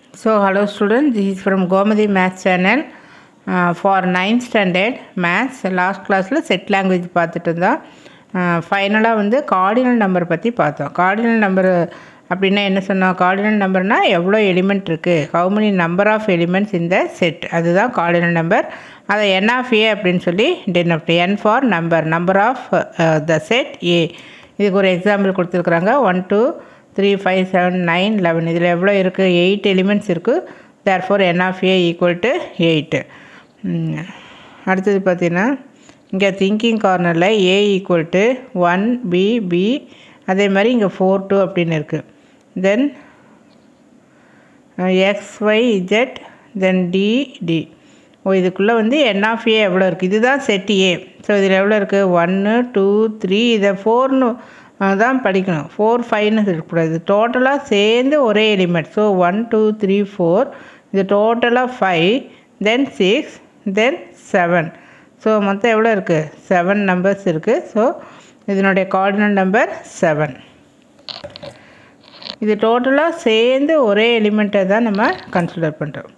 So, hello students, this is from Gomadi Maths channel uh, for 9th standard Maths. Last கிளாஸில் set language பார்த்துட்டு இருந்தோம் ஃபைனலாக வந்து cardinal number பற்றி பார்த்தோம் கார்டினல் நம்பர் அப்படின்னா என்ன சொன்னோம் கார்டினல் நம்பர்னால் எவ்வளோ எலிமெண்ட் இருக்குது how many number of elements இந்த செட் அதுதான் கார்டினல் நம்பர் அதை என் ஆஃப் ஏ அப்படின்னு சொல்லி denoted N for number number of the set A இதுக்கு ஒரு எக்ஸாம்பிள் கொடுத்துருக்குறாங்க one two three five seven nine eleven இதில் எவ்வளோ இருக்குது எயிட் எலிமெண்ட்ஸ் இருக்குது therefore N of A equal to eight அடுத்தது பார்த்தீங்கன்னா இங்கே திங்கிங் கார்னரில் A equal to one B B அதே மாதிரி இங்கே ஃபோர் டூ அப்படின்னு இருக்குது then X Y Z then T T O இதுக்குள்ளே வந்து என் ஆஃப் ஏ எவ்வளோ இருக்குது இதுதான் செட் ஏ ஸோ இதில் எவ்வளோ இருக்குது ஒன்று டூ த்ரீ இதை ஃபோர்னு தான் படிக்கணும் ஃபோர் ஃபைவ்னு இருக்கக்கூடாது இது டோட்டலாக சேர்ந்து ஒரே element so one two three four இது டோட்டலாக five then six then seven so மொத்தம் எவ்வளோ இருக்குது செவன் நம்பர்ஸ் இருக்குது ஸோ இதனுடைய கார்டினல் நம்பர் செவன் இது டோட்டலாக சேர்ந்து ஒரே எலிமெண்ட்டை தான் நம்ம கன்சிடர் பண்ணுறோம்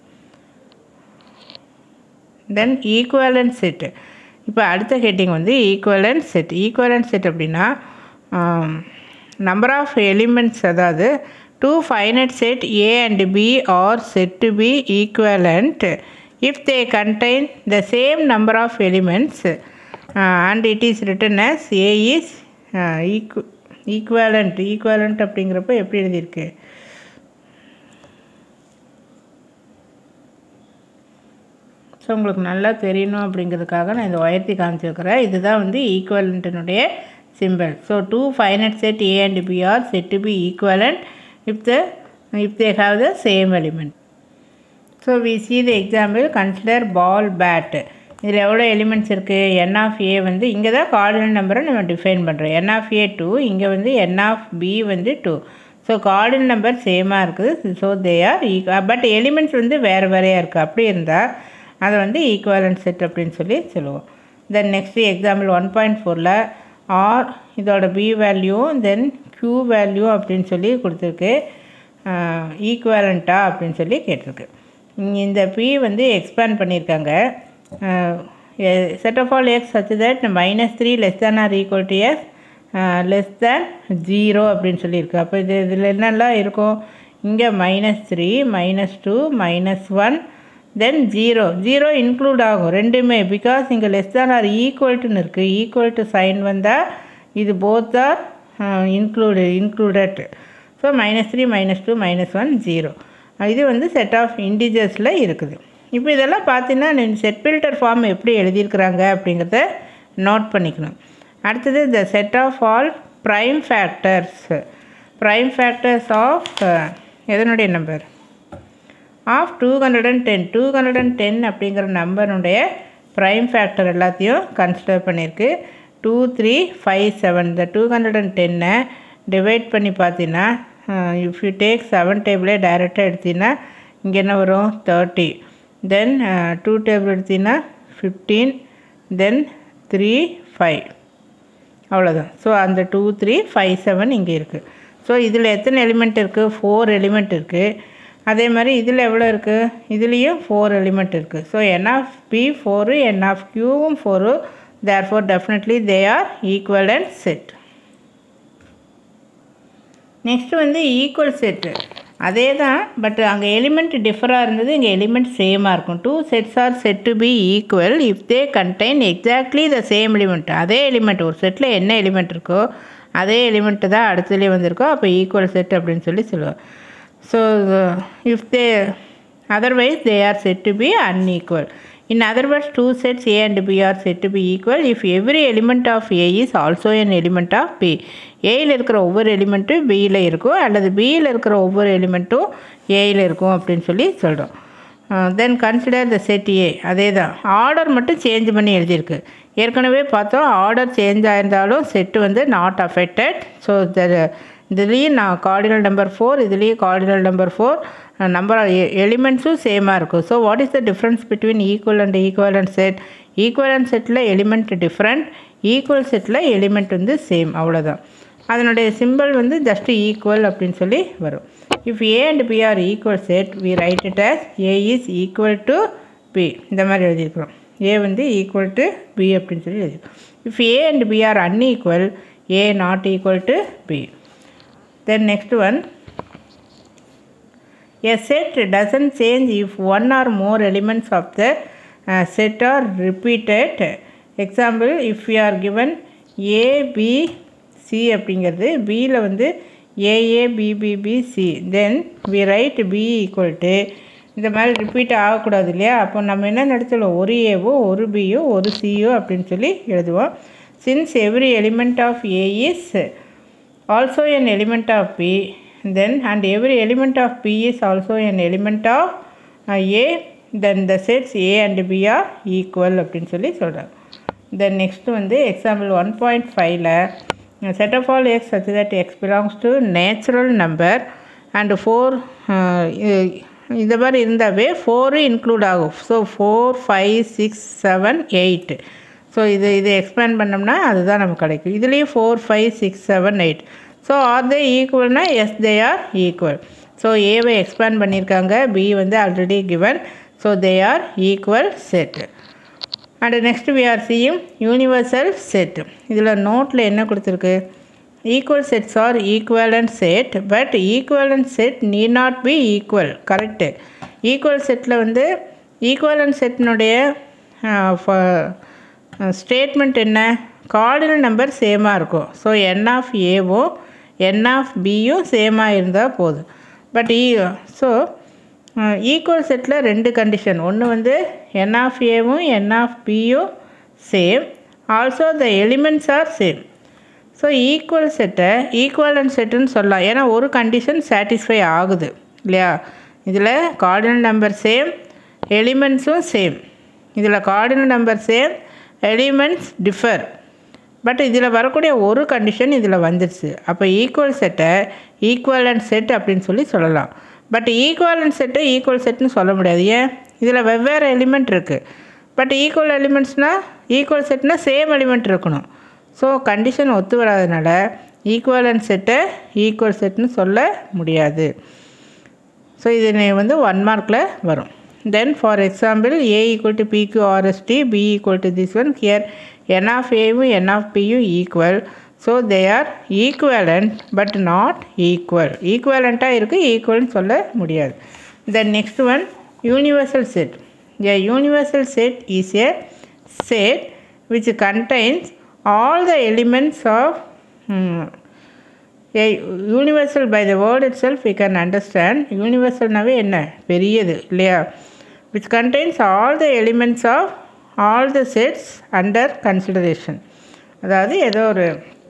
தென் ஈக்குவலன்ட் செட்டு இப்போ அடுத்த ஹெட்டிங் வந்து ஈக்குவலன்ட் செட் ஈக்குவலன்ட் செட் அப்படின்னா நம்பர் ஆஃப் எலிமெண்ட்ஸ் அதாவது two finite set A and B are set to be equivalent if they contain the same number of elements and it is written as A is ஈக்கு equivalent equivalent அப்படிங்கிறப்ப எப்படி எழுதியிருக்கு so உங்களுக்கு நல்லா தெரியணும் அப்படிங்கிறதுக்காக நான் இந்த உயர்த்தி காமிச்சிருக்கிறேன் இதுதான் வந்து ஈக்குவலண்ட்டினுடைய symbol. So two finite set A and B are said to be equivalent if the if they have the same element. So we see the example consider ball bat. இதில் எவ்வளோ எலிமெண்ட்ஸ் இருக்குது என் ஆஃப் ஏ வந்து இங்கே தான் cardinal நம்பரை நம்ம define பண்ணுறோம் என் of A two இங்கே வந்து என் ஆஃப் பி வந்து டூ ஸோ கார்டினல் நம்பர் சேமாக இருக்குது ஸோ தே ஆர் ஈக் பட் எலிமெண்ட்ஸ் வந்து வேறு வேறையாக இருக்குது அப்படி இருந்தால் அதை வந்து ஈக்குவலன்ட் செட் அப்படின்னு சொல்லி சொல்லுவோம் then next example one point ஃபோரில் ஆர் இதோட P value then Q value அப்படின்னு சொல்லி கொடுத்துருக்கு ஈக்குவலண்ட்டா அப்படின்னு சொல்லி கேட்டிருக்கு இந்த பி வந்து எக்ஸ்பேண்ட் பண்ணியிருக்காங்க set of all x such that minus three less than or equal to x less than zero அப்படின்னு சொல்லியிருக்கு அப்போ இது இதில் என்னெல்லாம் இருக்கும் இங்கே minus three minus two minus one then zero zero include ஆகும் ரெண்டுமே பிகாஸ் இங்கே லெஸ் தேன் ஆர் ஈக்குவல்ட்டுன்னு இருக்குது ஈக்குவல் டு சைன் வந்தால் இது both are include included so minus three minus two minus one zero இது வந்து செட் ஆஃப் இண்டிஜர்ஸில் இருக்குது இப்போ இதெல்லாம் பார்த்தீங்கன்னா செட் ஃபில்டர் ஃபார்ம் எப்படி எழுதியிருக்கிறாங்க அப்படிங்கிறத நோட் பண்ணிக்கணும் அடுத்தது the set of all prime factors prime factors of எதனுடைய number of two hundred and ten two hundred and ten அப்படிங்கிற நம்பருடைய ப்ரைம் ஃபேக்டர் எல்லாத்தையும் கன்சிடர் பண்ணியிருக்கு டூ த்ரீ ஃபைவ் செவன் இந்த டூ ஹண்ட்ரட் அண்ட் டென்னை டிவைட் பண்ணி பார்த்தீங்கன்னா இஃப் யூ டேக் செவன் டேபிளே டைரெக்டாக எடுத்தீங்கன்னா இங்கே என்ன வரும் தேர்ட்டி தென் டூ டேபிள் எடுத்தீங்கன்னா ஃபிஃப்டீன் தென் த்ரீ ஃபைவ் அவ்வளோதான் ஸோ அந்த டூ த்ரீ ஃபைவ் செவன் இங்கே இருக்குது ஸோ இதில் எத்தனை எலிமெண்ட் இருக்குது ஃபோர் எலிமெண்ட் இருக்குது அதே மாதிரி இதில் எவ்வளோ இருக்குது இதுலேயும் ஃபோர் எலிமெண்ட் இருக்குது so n of B four n of க்யூவும் four therefore definitely they are equal and set next வந்து ஈக்குவல் செட்டு அதே தான் பட் அங்கே எலிமெண்ட் டிஃபராக இருந்தது இங்கே எலிமெண்ட் சேமாக இருக்கும் two sets are set to be equal if they contain exactly the same element அதே எலிமெண்ட் ஒரு செட்டில் என்ன எலிமெண்ட் இருக்கோ அதே எலிமெண்ட்டு தான் அடுத்ததுலேயே வந்திருக்கோ அப்போ ஈக்குவல் செட் அப்படின்னு சொல்லி சொல்லுவோம் So, uh, if they otherwise they are said to be unequal. In other words, two sets A and B are said to be equal if every element of A is also an element of B. ஏயில் இருக்கிற ஒவ்வொரு எலிமெண்ட்டும் பியில் இருக்கும் அல்லது பியில் இருக்கிற ஒவ்வொரு எலிமெண்ட்டும் ஏயில் இருக்கும் அப்படின்னு சொல்லி சொல்கிறோம் தென் கன்சிடர் த செட் ஏ அதே தான் ஆர்டர் மட்டும் சேஞ்ச் பண்ணி எழுதியிருக்கு ஏற்கனவே பார்த்தோம் ஆர்டர் சேஞ்ச் ஆயிருந்தாலும் செட்டு வந்து நாட் அஃபெக்டட் ஸோ த இதுலேயும் நான் கார்டினல் நம்பர் ஃபோர் இதுலேயும் கார்டினல் நம்பர் ஃபோர் நம்பர் எலிமெண்ட்ஸும் சேமாக இருக்கும் so what is the difference between equal and equal and set equal and செட்டில் எலிமெண்ட் டிஃப்ரெண்ட் ஈக்குவல் செட்டில் எலிமெண்ட் வந்து சேம் அவ்வளோதான் அதனுடைய சிம்பிள் வந்து ஜஸ்ட் ஈக்குவல் அப்படின்னு சொல்லி வரும் if A and B are equal set we write it as A is equal to B இந்த மாதிரி எழுதியிருக்கிறோம் ஏ வந்து ஈக்குவல் டு பி அப்படின்னு சொல்லி எழுதியிருக்கோம் if A and B are unequal A not equal to B then next one A set doesn't change if one or more elements of the uh, set are repeated. Example, if we are given A, B, C அப்படிங்கிறது பியில் வந்து A A B B B C then we write B equal to இந்த மாதிரி repeat ஆகக்கூடாது இல்லையா அப்போ நம்ம என்ன நடத்தலாம் ஒரு ஏவோ ஒரு பியோ ஒரு சியோ அப்படின்னு சொல்லி எழுதுவோம் since every element of A is also an element of P then and every element of P is also an element of uh, A then the sets A and B are equal அப்படின்னு சொல்லி சொல்கிறாங்க then next வந்து example one point ஃபைவ்ல set of all x such that x belongs to natural number and four இந்த மாதிரி இருந்தாவே four include ஆகும் so four five six seven eight so இது இது எக்ஸ்பேண்ட் பண்ணோம்னா அதுதான் நமக்கு கிடைக்கும் இதுலேயும் four five six seven eight so are they ஈக்குவல்னா yes they are equal so ஏவை எக்ஸ்பேண்ட் பண்ணியிருக்காங்க பி வந்து already given so they are equal set and next we are சியும் யூனிவர்சல் செட் இதில் நோட்டில் என்ன கொடுத்துருக்கு equal sets are equivalent set but equivalent set need not be equal correct equal செட்டில் வந்து ஈக்குவலண்ட் செட்டினுடைய ஸ்டேட்மெண்ட் என்ன கார்டினல் நம்பர் சேமாக இருக்கும் ஸோ என் ஆஃப் ஏவும் என் ஆஃப் பியும் சேமாக இருந்தால் போதும் பட் ஈ ஸோ ஈக்குவல் செட்டில் ரெண்டு கண்டிஷன் ஒன்று வந்து என் ஆஃப் ஏவும் என் ஆஃப் பியும் same also the elements are same so equal செட்டை ஈக்குவலன்ட் செட்டுன்னு சொல்லலாம் ஏன்னா ஒரு கண்டிஷன் சாட்டிஸ்ஃபை ஆகுது இல்லையா இதில் கார்டினல் நம்பர் சேம் எலிமெண்ட்ஸும் சேம் இதில் cardinal number same elements differ but இதில் வரக்கூடிய ஒரு கண்டிஷன் இதில் வந்துடுச்சு அப்போ ஈக்குவல் செட்டை ஈக்குவலண்ட் செட் அப்படின்னு சொல்லி சொல்லலாம் பட் ஈக்குவலண்ட் செட்டை ஈக்குவல் செட்னு சொல்ல முடியாது ஏன் இதில் வெவ்வேறு எலிமெண்ட் இருக்குது பட் ஈக்குவல் எலிமெண்ட்ஸ்னால் ஈக்குவல் செட்னால் சேம் எலிமெண்ட் இருக்கணும் ஸோ கண்டிஷன் ஒத்து வராதனால ஈக்குவலண்ட் செட்டை ஈக்குவல் செட்னு சொல்ல முடியாது ஸோ இது வந்து ஒன் மார்க்கில் வரும் then for example A equal to P Q R S T B equal to this one here n of ஏவும் என் ஆஃப் பியும் equal so they are equivalent but not equal ஈக்குவலண்ட்டாக இருக்குது ஈக்குவல்னு சொல்ல முடியாது then next one universal set A universal set is a set which contains all the elements of hmm, a universal by the word itself we can understand universalனாவே என்ன பெரியது இல்லையா which contains all the elements of all the sets under consideration அதாவது ஏதோ ஒரு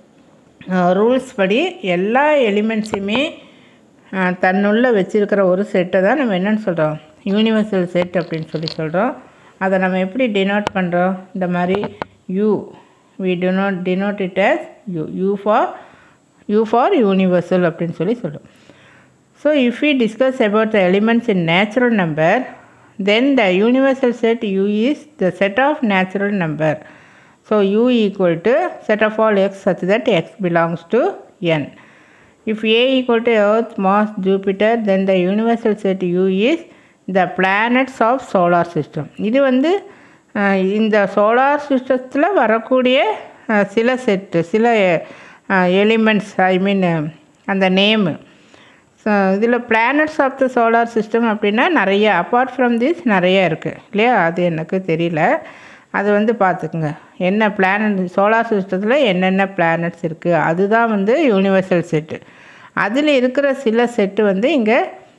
rules படி எல்லா எலிமெண்ட்ஸுமே தன்னுள்ள வச்சுருக்கிற ஒரு செட்டை தான் நம்ம என்னன்னு சொல்கிறோம் யூனிவர்சல் செட் அப்படின்னு சொல்லி சொல்கிறோம் அதை நம்ம எப்படி டினோட் பண்ணுறோம் இந்த மாதிரி U we denote denote it as U U for U for universal அப்படின்னு சொல்லி சொல்கிறோம் so if we discuss about the elements in natural number then the universal set U is the set of natural number so U equal to set of all x such that x belongs to N If A equal to Earth, Mars, Jupiter, then the universal set U is the planets of solar system. இது வந்து அஹ், இந்த solar சிஸ்டத்தில் வரக்கூடிய அஹ், சில set சில elements I mean அந்த name so இதில் planets of the solar system அப்படின்னா நிறைய அப்பார்ட் ஃப்ரம் திஸ் நிறைய இருக்குது இல்லையா அது எனக்கு தெரியல அது வந்து பார்த்துக்குங்க என்ன பிளானட் சோலார் சிஸ்டத்தில் என்னென்ன பிளானட்ஸ் இருக்குது அதுதான் வந்து யூனிவர்சல் செட்டு அதில் இருக்கிற சில செட்டு வந்து இங்கே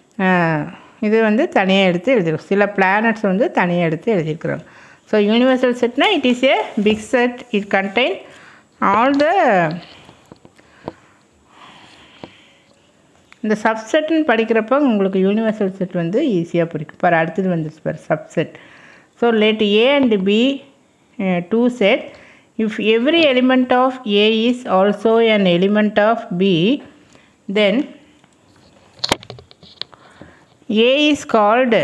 இது வந்து தனியாக எடுத்து எழுதிருக்கோம் சில பிளானட்ஸ் வந்து தனியாக எடுத்து எழுதியிருக்கிறோம் ஸோ யூனிவர்சல் செட்னா it is a big set it contain all the இந்த சப்செட்னு படிக்கிறப்ப உங்களுக்கு யூனிவர்சல் செட் வந்து ஈஸியாக பிடிக்கும் பாரு அடுத்தது வந்துச்சு பாரு subset so let A and B two set if every element of A is also an element of B then A is called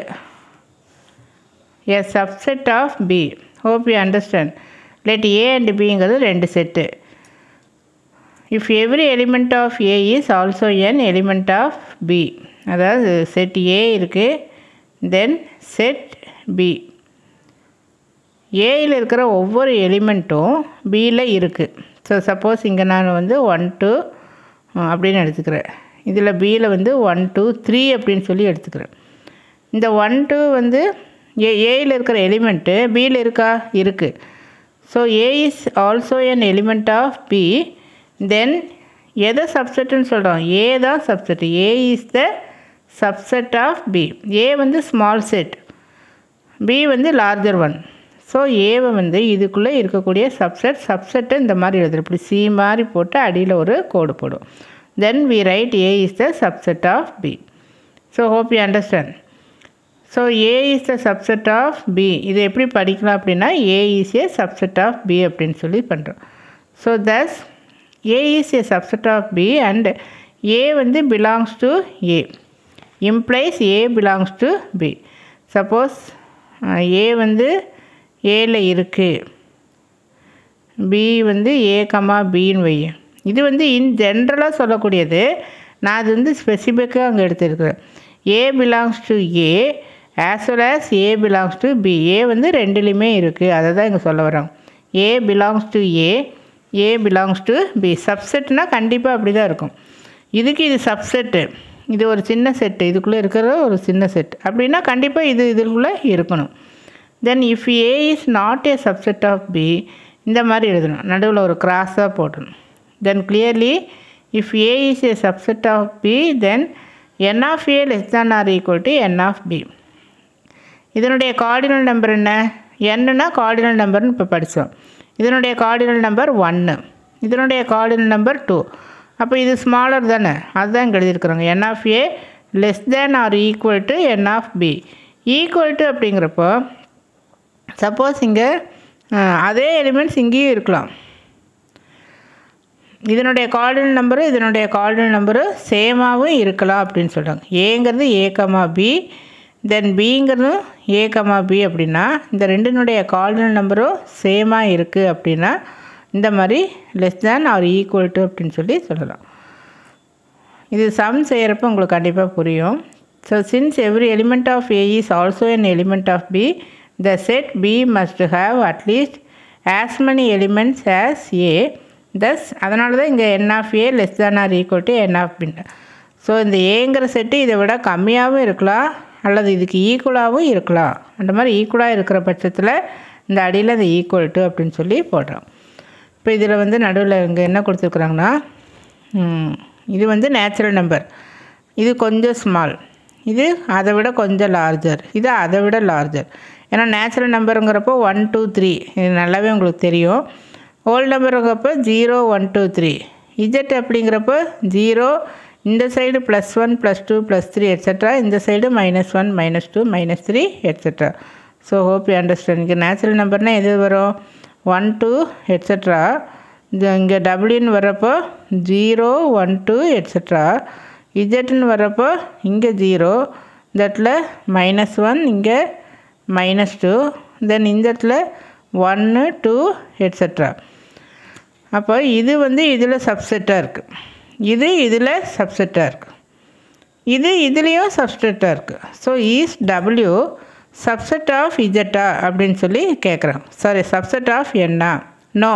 a subset of B. Hope you understand. Let A and Bங்கிறது ரெண்டு set if every element of A is also an element of B அதாவது set A இருக்குது தென் set B ஏயில் இருக்கிற ஒவ்வொரு எலிமெண்ட்டும் பியில் இருக்குது so suppose இங்கே நான் வந்து ஒன் டூ அப்படின்னு எடுத்துக்கிறேன் இதில் பியில் வந்து ஒன் டூ த்ரீ அப்படின்னு சொல்லி எடுத்துக்கிறேன் இந்த ஒன் டூ வந்து ஏ ஏயில் இருக்கிற எலிமெண்ட்டு பியில் இருக்கா இருக்குது so A is also an element of B then எதை சப்செட்டுன்னு சொல்கிறோம் ஏ தான் subset A is the subset of B ஏ வந்து ஸ்மால் செட் பி வந்து லார்ஜர் ஒன் ஸோ ஏவை வந்து இதுக்குள்ளே இருக்கக்கூடிய சப்செட் சப்செட்டை இந்த மாதிரி எழுதுறோம் இப்படி சி மாதிரி போட்டு அடியில் ஒரு கோடு போடும் then we write A is the subset of B so hope you understand so A is the subset of B இது எப்படி படிக்கலாம் அப்படின்னா A is a subset of B அப்படின்னு சொல்லி பண்ணுறோம் so thus A is a subset of B and A வந்து belongs to A implies A belongs to B suppose A வந்து ஏல இருக்குது பி வந்து ஏ கமா பின்னு வை இது வந்து இன் ஜென்ரலாக சொல்லக்கூடியது நான் அது வந்து ஸ்பெசிஃபிக்காக அங்கே எடுத்துருக்கிறேன் a belongs to A as well as a belongs to B ஏ வந்து ரெண்டுலேயுமே இருக்குது அதை தான் இங்கே சொல்ல வராங்க a belongs to A a belongs to B சப்செட்னால் கண்டிப்பாக அப்படி தான் இருக்கும் இதுக்கு இது சப்செட்டு இது ஒரு சின்ன செட்டு இதுக்குள்ளே இருக்கிற ஒரு சின்ன செட் அப்படின்னா கண்டிப்பாக இது இதுக்குள்ளே இருக்கணும் then if A is not a subset of B இந்த மாதிரி எழுதணும் நடுவில் ஒரு கிராஸாக போடணும் then clearly if A is a subset of B then n of A less than or equal to n of B இதனுடைய கார்டினல் நம்பர் என்ன என்னன்னா கார்டினல் நம்பர்னு இப்போ படித்தோம் இதனுடைய கார்டினல் நம்பர் ஒன்று இதனுடைய கார்டினல் நம்பர் டூ அப்போ இது ஸ்மாலர் தானே அதுதான் இங்கே எழுதியிருக்கிறாங்க n of A less than or equal to n of B equal to அப்படிங்கிறப்போ சப்போஸ் இங்கே அதே எலிமெண்ட்ஸ் இங்கேயும் இருக்கலாம் இதனுடைய கார்டினல் நம்பரும் இதனுடைய கார்டினல் நம்பரும் சேமாகவும் இருக்கலாம் அப்படின்னு சொல்கிறாங்க ஏங்கிறது ஏ கமா பி தென் பிங்கிறதும் ஏ கமா பி அப்படின்னா இந்த ரெண்டினுடைய கார்டினல் நம்பரும் சேமாக இருக்குது அப்படின்னா இந்த மாதிரி less than or equal to அப்படின்னு சொல்லி சொல்லலாம் இது சம் செய்கிறப்ப உங்களுக்கு கண்டிப்பாக புரியும் so since every element of A is also an element of B the set B must have at least as many elements as A thus அதனால தான் இங்கே n of A less than or equal to n of பின்னு so இந்த ஏங்கிற set இதை விட கம்மியாகவும் இருக்கலாம் அல்லது இதுக்கு ஈக்குவலாகவும் இருக்கலாம் அந்த மாதிரி ஈக்குவலாக இருக்கிற பட்சத்தில் இந்த அடியில் இந்த ஈக்குவல் டு அப்படின்னு சொல்லி போடுறோம் இப்போ இதில் வந்து நடுவில் இங்கே என்ன கொடுத்துருக்குறாங்கன்னா ம், இது வந்து நேச்சுரல் நம்பர் இது கொஞ்சம் ஸ்மால் இது அதை விட கொஞ்சம் லார்ஜர் இது அதை விட லார்ஜர் ஏன்னா நேச்சுரல் நம்பருங்கிறப்போ ஒன் டூ த்ரீ இது நல்லாவே உங்களுக்கு தெரியும் ஹோல் நம்பருங்கிறப்போ zero one two three Z அப்படிங்கிறப்போ ஜீரோ இந்த side plus one plus two plus three etcetera இந்த side minus one minus two minus three etcetera so hope you understand இங்கே நேச்சுரல் நம்பர்னால் எது வரும் ஒன் டூ எட்ஸெட்ரா இந்த இங்கே டபுள்யூன்னு வரப்போ ஜீரோ ஒன் டூ எட்ஸெட்ரா இஜெட்னு வரப்போ இங்கே ஜீரோ இந்த இடத்துல மைனஸ் ஒன் இங்கே மைனஸ் டூ தென் இந்த இடத்துல ஒன்று டூ எட்ஸெட்ரா அப்போ இது வந்து இதில் சப்செட்டாக இருக்குது இது இதில் சப்செட்டாக இருக்குது இது இதுலேயும் சப்செட்டாக இருக்குது so is W subset of இஜெட்டா அப்படின்னு சொல்லி கேட்குறாங்க சாரி சப்செட் ஆஃப் என்ன no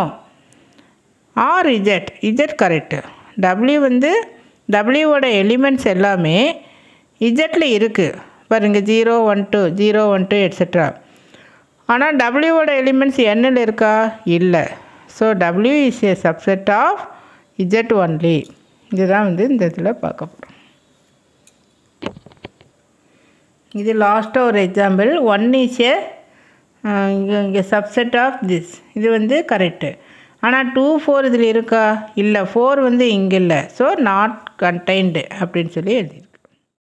or Z Z correct W வந்து டபிள்யூவோட எலிமெண்ட்ஸ் எல்லாமே இஜெட்டில் இருக்குது பாருங்க zero one two zero one two etcetera ஆனால் டபிள்யூவோட எலிமெண்ட்ஸ் என்னில் இருக்கா இல்லை so W is a subset of Z only இதுதான் வந்து இந்த இதில் பார்க்க போகிறோம் இது லாஸ்ட்டாக ஒரு எக்ஸாம்பிள் ஒன் இஸ் ஏ இங்கே இங்கே சப்செட் ஆஃப் திஸ் இது வந்து கரெக்டு ஆனால் டூ ஃபோர் இதில் இருக்கா இல்லை ஃபோர் வந்து இங்கே இல்லை ஸோ நாட் கண்டைன்டு அப்படின்னு சொல்லி எழுதியிருக்கு